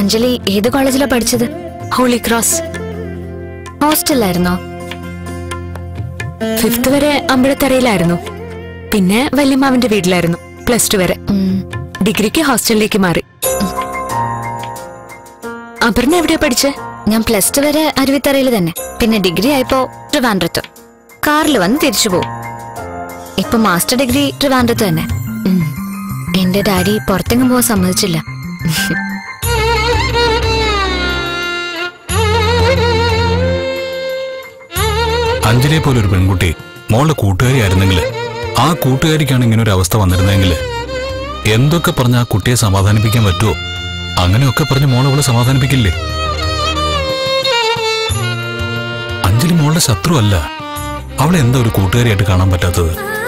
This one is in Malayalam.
അഞ്ജലി ഏത് കോളേജിലാ പഠിച്ചത് ഹോളി ക്രോസ് ഹോസ്റ്റലിലായിരുന്നോ ഫിഫ്ത്ത് വരെ അമ്പഴത്തറയിലായിരുന്നു പിന്നെ വല്യമ്മാവിന്റെ വീട്ടിലായിരുന്നു പ്ലസ് ടു വരെ ഉം. ഡിഗ്രിക്ക് ഹോസ്റ്റലിലേക്ക് മാറി അപർണ എവിടെയാ പഠിച്ചേ ഞാൻ പ്ലസ് ടു വരെ അരുവിത്തറയിൽ തന്നെ പിന്നെ ഡിഗ്രി ആയപ്പോ ട്രിവാൻഡ്രത്ത് കാറിൽ വന്ന് തിരിച്ചു പോകും ഇപ്പൊ മാസ്റ്റർ ഡിഗ്രി ട്രിവാൻഡ്രത്ത് തന്നെ ഉം. എന്റെ ഡാഡി പുറത്തെങ്ങും പോകാൻ സമ്മതിച്ചില്ല അഞ്ജലിയെ പോലെ ഒരു പെൺകുട്ടി മോളുടെ കൂട്ടുകാരി ആയിരുന്നെങ്കിൽ ആ കൂട്ടുകാരിക്കാണ് ഇങ്ങനെ ഒരു അവസ്ഥ വന്നിരുന്നെങ്കിൽ എന്തൊക്കെ പറഞ്ഞ ആ കുട്ടിയെ സമാധാനിപ്പിക്കാൻ പറ്റുമോ അങ്ങനെയൊക്കെ പറഞ്ഞ് മോളെ അവളെ സമാധാനിപ്പിക്കില്ലേ അഞ്ജലി മോളുടെ ശത്രു അല്ല അവളെ എന്താ ഒരു കൂട്ടുകാരിയായിട്ട് കാണാൻ പറ്റാത്തത്